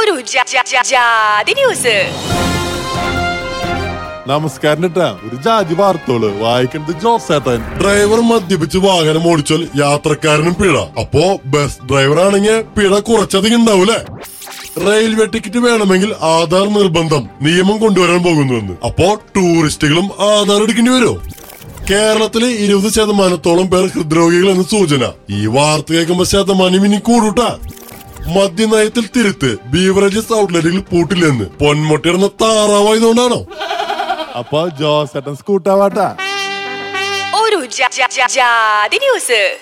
ഒരു ജ- ജ- ജ- ജാതി ന്യൂസ് നമസ്കാരം കേട്ടാ ഒരു ജാതി വാർത്തോള് വായിക്കുന്നത് ജോസേട്ടൻ ഡ്രൈവർ മദ്യപിച്ച് വാഹനം ഓടിച്ചാൽ യാത്രക്കാരനും പിഴ അപ്പോ ബസ് ഡ്രൈവർ ആണെങ്കിൽ പിഴ കുറച്ചധികം ഉണ്ടാവൂലേ റെയിൽവേ ടിക്കറ്റ് വേണമെങ്കിൽ ആധാർ നിർബന്ധം നിയമം കൊണ്ടുവരാൻ പോകുന്നുവെന്ന് അപ്പോ ടൂറിസ്റ്റുകളും ആധാർ എടുക്കേണ്ടി വരുമോ കേരളത്തിലെ ഇരുപത് ശതമാനത്തോളം പേർ ഹൃദ്രോഗികൾ എന്ന് സൂചന ഈ വാർത്ത കേൾക്കുമ്പോ ശതമാനം ഇനി കൂടൂട്ടാ മദ്യനയത്തിൽ തിരുത്ത് ബീവറേജസ് ഔട്ട്ലെറ്റുകൾ പൂട്ടില്ലെന്ന് പൊന്മുട്ടിടുന്ന താറാവായതുകൊണ്ടാണോ അപ്പൊ ജോസേട്ടൻ സ്കൂട്ടാവാട്ടാ ഒരു ജ- ജ- ജ- ജാതി ന്യൂസ്